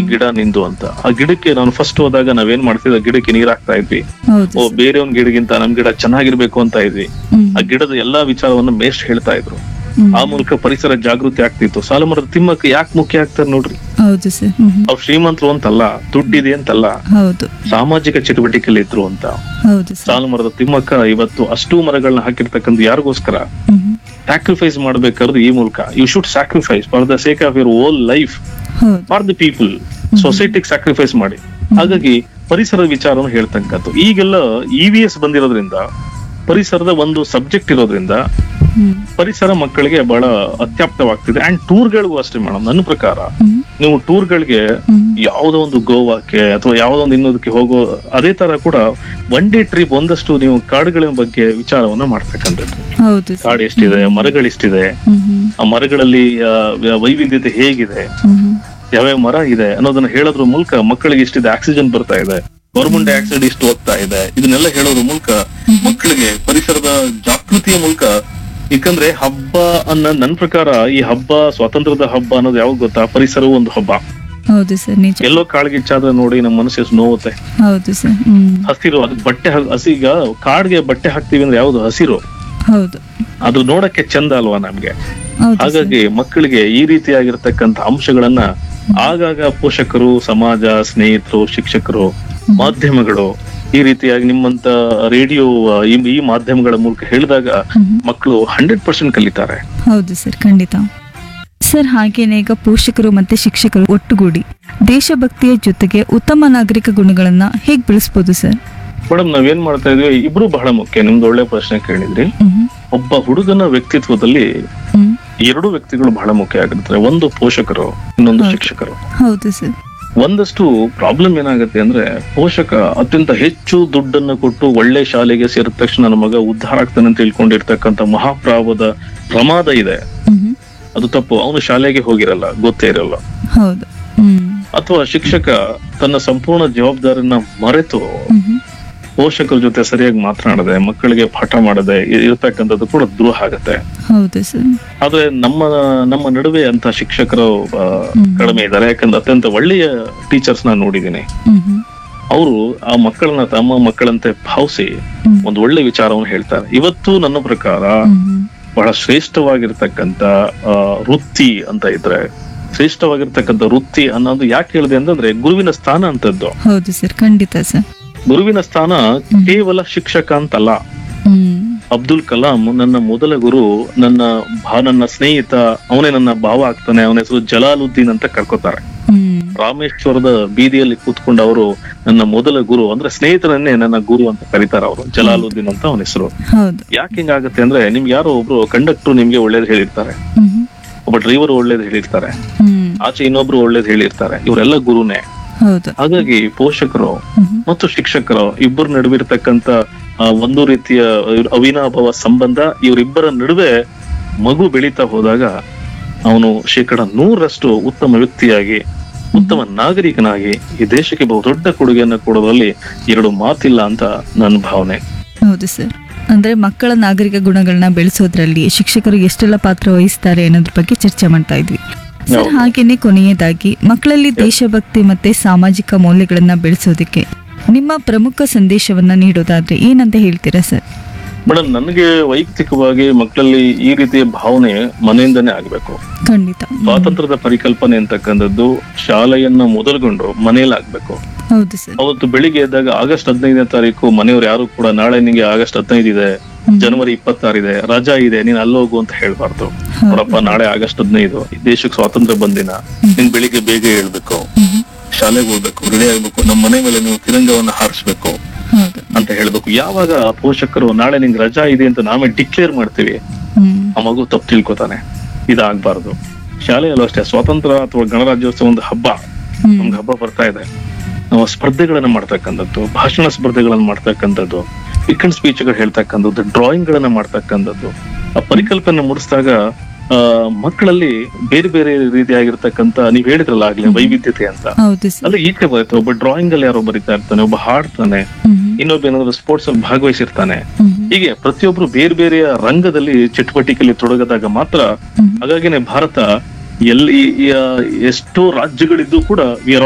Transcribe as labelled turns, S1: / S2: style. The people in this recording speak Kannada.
S1: ಗಿಡ ನಿಂದು ಅಂತ ಆ ಗಿಡಕ್ಕೆ ನಾನು ಫಸ್ಟ್ ಹೋದಾಗ ನಾವೇನ್ ಮಾಡ್ತಿದ್ವಿ ಆ ಗಿಡಕ್ಕೆ ನೀರ್ ಹಾಕ್ತಾ ಇದ್ವಿ
S2: ಹೌದು
S1: ಓ
S2: ಸರ್
S1: ಬೇರೆಯವ್ನ ಗಿಡಗಿಂತ ನಮ್ ಗಿಡ ಚೆನ್ನಾಗಿರ್ಬೇಕು ಅಂತ ಇದ್ವಿ
S2: ಹ್ಮ್
S1: ಆ ಗಿಡದ ಎಲ್ಲಾ ವಿಚಾರವನ್ನ ಮೇಷ್ಟ್ ಹೇಳ್ತಾ ಇದ್ರು
S2: ಹ್ಮ್.
S1: ಆ ಮೂಲಕ ಪರಿಸರ ಜಾಗೃತಿ ಆಗ್ತಿತ್ತು ಸಾಲುಮರದ ತಿಮ್ಮಕ್ಕೆ ಯಾಕೆ ಮುಖ್ಯ ಆಗ್ತಾರೆ ನೋಡ್ರಿ
S2: ಹೌದು ಸರ್ ಹ್ಮ್ ಹ್ಮ್.
S1: ಅವ್ರು ಶ್ರೀಮಂತರು ಅಂತಲ್ಲ ದುಡ್ಡಿದೆ ಅಂತಲ್ಲ
S2: ಹೌದು
S1: ಸಾಮಾಜಿಕ ಚಟುವಟಿಕೆಯಲ್ಲಿ ಇದ್ರು ಅಂತ
S2: ಹೌದು ಸರ್
S1: ಸಾಲುಮರದ ತಿಮ್ಮಕ್ಕ ಇವತ್ತು ಅಷ್ಟು ಮರಗಳನ್ನ ಹಾಕಿರ್ತಕ್ಕಂಥ ಯಾರಿಗೋಸ್ಕರ
S2: ಹ್ಮ್ ಹ್ಮ್.
S1: ಸ್ಯಾಕ್ರಿಫೈಸ್ ಮಾಡ್ಬೇಕಾದ್ರೆ ಈ ಮೂಲಕ you should sacrifice for the sake of your whole life
S2: ಹೌದು
S1: ಫಾರ್ ದ ಪೀಪಲ್ ಸೊಸೈಟಿಗೆ ಸ್ಯಾಕ್ರಿಫೈಸ್ ಮಾಡಿ ಹಾಗಾಗಿ ಪರಿಸರದ ವಿಚಾರವನ್ನು ಹೇಳ್ತಕ್ಕಂಥ ಈಗೆಲ್ಲ ಇ ವಿ ಎಸ್ ಬಂದಿರೋದ್ರಿಂದ ಪರಿಸರದ ಒಂದು ಸಬ್ಜೆಕ್ಟ್ ಇರೋದ್ರಿಂದ
S2: ಹ್ಮ್
S1: ಪರಿಸರ ಮಕ್ಕಳಿಗೆ ಬಹಳ ಅತ್ಯಾಪ್ತವಾಗ್ತಿದೆ ಅಂಡ್ ಟೂರ್ಗಳಿಗೂ ಅಷ್ಟೇ ಮೇಡಮ್ ನನ್ನ ಪ್ರಕಾರ
S2: ಹ್ಮ್
S1: ನೀವು ಟೂರ್ಗಳಿಗೆ
S2: ಹ್ಮ್
S1: ಯಾವುದೋ ಒಂದು ಗೋವಾಕ್ಕೆ ಅಥವಾ ಯಾವುದೋ ಒಂದು ಇನ್ನೊಂದಕ್ಕೆ ಹೋಗೋ ಅದೇ ತರ ಕೂಡ ಒನ್ ಡೇ ಟ್ರಿಪ್ ಒಂದಷ್ಟು ನೀವು ಕಾಡುಗಳ ಬಗ್ಗೆ ವಿಚಾರವನ್ನ ಮಾಡ್ತಕ್ಕಂಥದ್ದು
S2: ಹೌದು ಸರ್
S1: ಕಾಡು ಎಷ್ಟಿದೆ ಮರಗಳೆಷ್ಟಿದೆ
S2: ಹ್ಮ್ ಹ್ಮ್
S1: ಆ ಮರಗಳಲ್ಲಿ ಆ, ವೈವಿಧ್ಯತೆ ಹೇಗಿದೆ
S2: ಹ್ಮ್ ಹ್ಮ್.
S1: ಯಾವ್ಯಾವ ಮರ ಇದೆ ಅನ್ನೋದನ್ನ ಹೇಳೋದ್ರ ಮೂಲಕ ಮಕ್ಕಳಿಗೆ ಇಷ್ಟಿದೆ ಆಕ್ಸಿಜನ್ ಬರ್ತಾ ಇದೆ ಕಾರ್ಬನ್ ಡೈಆಕ್ಸೈಡ್ ಇಷ್ಟು ಹೋಗ್ತಾ ಇದೆ ಇದನ್ನೆಲ್ಲ ಹೇಳೋದ್ರ ಮೂಲಕ ಮಕ್ಕಳಿಗೆ ಪರಿಸರದ ಜಾಗೃತಿಯ ಮೂಲಕ ಯಾಕಂದ್ರೆ ಹಬ್ಬ ಅನ್ನ ನನ್ ಪ್ರಕಾರ ಈ ಹಬ್ಬ ಸ್ವಾತಂತ್ರ್ಯದ ಹಬ್ಬ ಅನ್ನೋದು ಯಾವಾಗ ಗೊತ್ತಾ ಪರಿಸರವು ಒಂದು ಹಬ್ಬ
S2: ಹೌದು ಸರ್ ನಿಜ
S1: ಎಲ್ಲೋ ಕಾಳ್ಗಿಚ್ಚಾದ್ರೆ ನೋಡಿ ನಮ್ಮ ಮನಸ್ಸು ಎಷ್ಟು ನೋವುತ್ತೆ
S2: ಹೌದು ಸರ್ ಹ್ಮ್
S1: ಹಸಿರು ಅದು ಬಟ್ಟೆ ಹಾಕ್- ಹಸಿ ಈಗ ಕಾಡ್ಗೆ ಬಟ್ಟೆ ಹಾಕ್ತಿವಿ ಅಂದ್ರೆ ಯಾವ್ದು ಹಸಿರು
S2: ಹೌದು
S1: ಅದು ನೋಡಕ್ಕೆ ಚಂದ ಅಲ್ವಾ ನಮ್ಗೆ
S2: ಹೌದು ಸರ್
S1: ಹಾಗಾಗಿ ಮಕ್ಕಳಿಗೆ ಈ ರೀತಿಯಾಗಿರ್ತಕ್ಕಂಥ ಅಂಶಗಳನ್ನ ಆಗಾಗ ಪೋಷಕರು ಸಮಾಜ ಸ್ನೇಹಿತರು ಶಿಕ್ಷಕರು ಮಾಧ್ಯಮಗಳು ಈ ರೀತಿಯಾಗಿ ನಿಮ್ಮಂತ ರೇಡಿಯೋ ಈ ಈ ಮಾಧ್ಯಮಗಳ ಮೂಲಕ ಹೇಳಿದಾಗ
S2: ಹ್ಮ್.
S1: ಮಕ್ಕಳು ಹಂಡ್ರೆಡ್ ಪರ್ಸೆಂಟ್ ಕಲಿತಾರೆ
S2: ಹೌದು ಸರ್ ಖಂಡಿತ ಸರ್ ಹಾಗೇನೆ ಈಗ ಪೋಷಕರು ಮತ್ತೆ ಶಿಕ್ಷಕರು ಒಟ್ಟುಗೂಡಿ ದೇಶಭಕ್ತಿಯ ಜೊತೆಗೆ ಉತ್ತಮ ನಾಗರಿಕ ಗುಣಗಳನ್ನ ಹೇಗ್ ಬೆಳೆಸ್ಬೋದು ಸರ್
S1: ಮೇಡಮ್ ನಾವೇನ್ ಮಾಡ್ತಾ ಇದ್ವಿ ಇಬ್ರು ಬಹಳ ಮುಖ್ಯ ನಿಮ್ದು ಒಳ್ಳೆ ಪ್ರಶ್ನೆ ಕೇಳಿದ್ರಿ
S2: ಹ್ಮ್
S1: ಒಬ್ಬ ಹುಡುಗನ ವ್ಯಕ್ತಿತ್ವದಲ್ಲಿ
S2: ಹ್ಮ್
S1: ಎರಡು ವ್ಯಕ್ತಿಗಳು ಬಹಳ ಮುಖ್ಯ ಆಗಿರ್ತಾರೆ ಒಂದು ಪೋಷಕರು ಇನ್ನೊಂದು ಶಿಕ್ಷಕರು
S2: ಹೌದು ಸರ್
S1: ಒಂದಷ್ಟು ಪ್ರಾಬ್ಲಮ್ ಏನಾಗುತ್ತೆ ಅಂದ್ರೆ ಪೋಷಕ ಅತ್ಯಂತ ಹೆಚ್ಚು ದುಡ್ಡನ್ನು ಕೊಟ್ಟು ಒಳ್ಳೆ ಶಾಲೆಗೆ ಸೇರಿದ ತಕ್ಷಣ ನನ್ನ ಮಗ ಉದ್ಧಾರ ಆಗ್ತಾನೆ ಅಂತ ತಿಳ್ಕೊಂಡಿರ್ತಕ್ಕಂಥ ಮಹಾಪ್ರಾವದ ಪ್ರಮಾದ ಇದೆ
S2: ಹ್ಮ್
S1: ಅದು ತಪ್ಪು ಅವನು ಶಾಲೆಗೆ ಹೋಗಿರಲ್ಲ ಗೊತ್ತೇ ಇರಲ್ಲ
S2: ಹೌದು ಹ್ಮ್
S1: ಅಥವಾ ಶಿಕ್ಷಕ ತನ್ನ ಸಂಪೂರ್ಣ ಜವಾಬ್ದಾರಿನ ಮರೆತು
S2: ಹ್ಮ್
S1: ಪೋಷಕರ ಜೊತೆ ಸರಿಯಾಗಿ ಮಾತನಾಡದೆ ಮಕ್ಕಳಿಗೆ ಪಾಠ ಮಾಡದೆ ಇ- ಇರ್ತಕ್ಕಂಥದ್ದು ಕೂಡ ದ್ರೋಹ ಆಗತ್ತೆ
S2: ಹೌದು ಸರ್
S1: ಆದ್ರೆ ನಮ್ಮ ನಮ್ಮ ನಡುವೆ ಅಂತ ಶಿಕ್ಷಕರು ಆ,
S2: ಹ್ಮ್.
S1: ಕಡಿಮೆ ಇದ್ದಾರೆ ಯಾಕಂದ್ರೆ ಅತ್ಯಂತ ಒಳ್ಳೆಯ ಟೀಚರ್ಸ್ ನಾನು ನೋಡಿದ್ದೀನಿ
S2: ಹ್ಮ್ ಹ್ಮ್
S1: ಅವರು ಆ ಮಕ್ಕಳನ್ನ ತಮ್ಮ ಮಕ್ಕಳಂತೆ ಭಾವಿಸಿ
S2: ಹ್ಮ್.
S1: ಒಂದು ಒಳ್ಳೆ ವಿಚಾರವನ್ನು ಹೇಳ್ತಾರೆ ಇವತ್ತು ನನ್ನ ಪ್ರಕಾರ
S2: ಹ್ಮ್
S1: ಬಹಳ ಶ್ರೇಷ್ಠವಾಗಿರ್ತಕ್ಕಂಥ ಆ, ವೃತ್ತಿ ಅಂತ ಇದ್ರೆ ಶ್ರೇಷ್ಠವಾಗಿರ್ತಕ್ಕಂಥ ವೃತ್ತಿ ಅನ್ನೋದು ಯಾಕೆ ಹೇಳಿದೆ ಅಂತಂದ್ರೆ ಗುರುವಿನ ಸ್ಥಾನ ಅಂತದ್ದು
S2: ಹೌದು ಸರ್ ಖಂಡಿತ ಸರ್
S1: ಗುರುವಿನ ಸ್ಥಾನ ಕೇವಲ ಶಿಕ್ಷಕ ಅಂತಲ್ಲ
S2: ಹ್ಮ್
S1: ಅಬ್ದುಲ್ ಕಲಾಂ ನನ್ನ ಮೊದಲ ಗುರು ನನ್ನ ಭಾ ನನ್ನ ಸ್ನೇಹಿತ ಅವನೇ ನನ್ನ ಭಾವ ಆಗ್ತಾನೆ ಅವನ ಹೆಸರು ಜಲಾಲುದ್ದೀನ್ ಅಂತ ಕರ್ಕೋತಾರೆ
S2: ಹ್ಮ್
S1: ರಾಮೇಶ್ವರದ ಬೀದಿಯಲ್ಲಿ ಕೂತ್ಕೊಂಡು ಅವರು ನನ್ನ ಮೊದಲ ಗುರು ಅಂದ್ರೆ ಸ್ನೇಹಿತರನ್ನೇ ನನ್ನ ಗುರು ಅಂತ ಕರೀತಾರೆ ಅವರು ಜಲಾಲುದ್ದೀನ್ ಅಂತ ಅವನ ಹೆಸರು
S2: ಹೌದು
S1: ಯಾಕೆ ಹಿಂಗಾಗುತ್ತೆ ಅಂದ್ರೆ ನಿಮ್ಗೆ ಯಾರೋ ಒಬ್ರು ಕಂಡಕ್ಟರ್ ನಿಮ್ಗೆ ಒಳ್ಳೇದು ಹೇಳಿರ್ತಾರೆ
S2: ಹ್ಮ್
S1: ಒಬ್ಬ ಡ್ರೈವರ್ ಒಳ್ಳೇದು ಹೇಳಿರ್ತಾರೆ
S2: ಹ್ಮ್
S1: ಆಚೆ ಇನ್ನೊಬ್ರು ಒಳ್ಳೇದು ಹೇಳಿರ್ತಾರೆ ಇವರೆಲ್ಲ ಗುರುನೇ
S2: ಹೌದು
S1: ಹಾಗಾಗಿ ಪೋಷಕರು
S2: ಹ್ಮ್
S1: ಮತ್ತು ಶಿಕ್ಷಕರು ಇಬ್ಬರ ನಡುವೆ ಇರ್ತಕ್ಕಂತ ಆ, ಒಂದು ರೀತಿಯ ಅವಿನಾಭಾವ ಸಂಬಂಧ ಇವರಿಬ್ಬರ ನಡುವೆ ಮಗು ಬೆಳೀತಾ ಹೋದಾಗ ಅವನು ಶೇಕಡ ನೂರರಷ್ಟು ಉತ್ತಮ ವ್ಯಕ್ತಿಯಾಗಿ ಉತ್ತಮ ನಾಗರಿಕನಾಗಿ ಈ ದೇಶಕ್ಕೆ ಬಹು ದೊಡ್ಡ ಕೊಡುಗೆಯನ್ನು ಕೊಡೋದ್ರಲ್ಲಿ ಎರಡು ಮಾತಿಲ್ಲ ಅಂತ ನನ್ನ ಭಾವನೆ
S2: ಹೌದು ಸರ್ ಅಂದ್ರೆ ಮಕ್ಕಳ ನಾಗರಿಕ ಗುಣಗಳನ್ನ ಬೆಳೆಸೋದ್ರಲ್ಲಿ ಶಿಕ್ಷಕರು ಎಷ್ಟೆಲ್ಲ ಪಾತ್ರ ವಹಿಸ್ತಾರೆ ಅನ್ನೋದ್ರ ಬಗ್ಗೆ ಚರ್ಚೆ ಮಾಡ್ತಾ ಇದ್ವಿ ಸರ್
S1: ಹೌದು.
S2: ಹಾಗೇನೆ ಕೊನೆಯದಾಗಿ ಮಕ್ಕಳಲ್ಲಿ ದೇಶಭಕ್ತಿ ಮತ್ತೆ ಸಾಮಾಜಿಕ ಮೌಲ್ಯಗಳನ್ನ ಬೆಳೆಸೋದಕ್ಕೆ ನಿಮ್ಮ ಪ್ರಮುಖ ಸಂದೇಶವನ್ನ ನೀಡೋದಾದ್ರೆ ಏನಂತ ಹೇಳ್ತೀರಾ ಸರ್
S1: ಮೇಡಮ್ ನನಗೆ ವೈಯಕ್ತಿಕವಾಗಿ ಮಕ್ಕಳಲ್ಲಿ ಈ ರೀತಿಯ ಭಾವನೆ ಮನೆಯಿಂದನೇ ಆಗ್ಬೇಕು
S2: ಖಂಡಿತ
S1: ಸ್ವಾತಂತ್ರ್ಯದ ಪರಿಕಲ್ಪನೆ ಅಂತಕ್ಕಂಥದ್ದು ಶಾಲೆಯನ್ನ ಮೊದಲುಗೊಂಡು ಮನೆಯಲ್ಲಿ ಆಗ್ಬೇಕು
S2: ಹೌದು ಸರ್
S1: ಅವತ್ತು ಬೆಳಿಗ್ಗೆ ಎದ್ದಾಗ ಆಗಸ್ಟ್ ಹದಿನೈದನೇ ತಾರೀಕು ಮನೆಯವ್ರು ಯಾರು ಕೂಡ ನಾಳೆ ನಿಂಗೆ ಆಗಸ್ಟ್ ಹದಿನೈದು ಇದೆ
S2: ಹ್ಮ್.
S1: ಜನವರಿ ಇಪ್ಪತ್ತಾರು ಇದೆ ರಜಾ ಇದೆ ನೀನ್ ಅಲ್ಲೋಗು ಅಂತ ಹೇಳ್ಬಾರ್ದು
S2: ಹೌದು.
S1: ನೋಡಪ್ಪ ನಾಳೆ ಆಗಸ್ಟ್ ಹದಿನೈದು ಈ ದೇಶಕ್ಕೆ ಸ್ವಾತಂತ್ರ್ಯ ಬಂದಿನ ನೀನ್ ಬೆಳಿಗ್ಗೆ ಬೇಗ ಹೇಳ್ಬೇಕು
S2: ಹ್ಮ್.
S1: ಶಾಲೆಗೆ ಹೋಗ್ಬೇಕು ರೆಡಿ ಆಗ್ಬೇಕು ನಮ್ಮ ಮನೆ ಮೇಲೆ ನೀವು ತಿರಂಗವನ್ನ ಹಾರಿಸ್ಬೇಕು
S2: ಹೌದು
S1: ಅಂತ ಹೇಳ್ಬೇಕು ಯಾವಾಗ ಪೋಷಕರು ನಾಳೆ ನಿಂಗೆ ರಜಾ ಇದೆ ಅಂತ ನಾವೇ ಡಿಕ್ಲೇರ್ ಮಾಡ್ತೀವಿ
S2: ಹ್ಮ್
S1: ಆ ಮಗು ತಪ್ಪು ತಿಳ್ಕೊತಾನೆ ಇದಾಗಬಾರ್ದು ಶಾಲೆಯಲ್ಲೂ ಅಷ್ಟೇ ಸ್ವಾತಂತ್ರ್ಯ ಅಥವಾ ಗಣರಾಜ್ಯೋತ್ಸವ ಒಂದು ಹಬ್ಬ
S2: ಹ್ಮ್
S1: ನಮ್ಗೆ ಹಬ್ಬ ಬರ್ತಾ ಇದೆ ನಾವು ಸ್ಪರ್ಧೆಗಳನ್ನ ಮಾಡ್ತಕ್ಕಂಥದ್ದು ಭಾಷಣ ಸ್ಪರ್ಧೆಗಳನ್ನ ಮಾಡ್ತಕ್ಕಂಥದ್ದು ಪಿಕ್ ಸ್ಪೀಚ್ ಗಳು ಹೇಳ್ತಕ್ಕಂಥದ್ದು ಡ್ರಾಯಿಂಗ್ ಗಳನ್ನ ಮಾಡ್ತಕ್ಕಂಥದ್ದು ಆ ಪರಿಕಲ್ಪನೆ ಮೂಡಿಸಿದಾಗ ಆ ಮಕ್ಕಳಲ್ಲಿ ಬೇರೆ ಬೇರೆ ರೀತಿಯಾಗಿರ್ತಕ್ಕಂಥ ನೀವ್ ಹೇಳಿದ್ರಲ್ಲ ಆಗ್ಲೇ ವೈವಿಧ್ಯತೆ ಅಂತ
S2: ಹೌದು ಸರ್
S1: ಅಲ್ಲಿ ಈಚೆ ಬರುತ್ತೆ ಒಬ್ಬ ಡ್ರಾಯಿಂಗ್ ಅಲ್ಲಿ ಯಾರೋ ಬರಿತಾ ಇರ್ತಾನೆ ಒಬ್ಬ ಹಾಡ್ತಾನೆ
S2: ಹ್ಮ್
S1: ಇನ್ನೊಬ್ಬ ಏನಾದ್ರು ಸ್ಪೋರ್ಟ್ಸ್ ಅಲ್ಲಿ ಭಾಗವಹಿಸಿರ್ತಾನೆ
S2: ಹ್ಮ್
S1: ಹೀಗೆ ಪ್ರತಿಯೊಬ್ರು ಬೇರೆ ಬೇರೆಯ ರಂಗದಲ್ಲಿ ಚಟುವಟಿಕೆಯಲ್ಲಿ ತೊಡಗದಾಗ ಮಾತ್ರ
S2: ಹ್ಮ್
S1: ಹಾಗಾಗಿನೇ ಭಾರತ ಎಲ್ಲಿ ಆ, ಎಷ್ಟೋ ರಾಜ್ಯಗಳಿದ್ದು ಕೂಡ ವಿ ಆರ್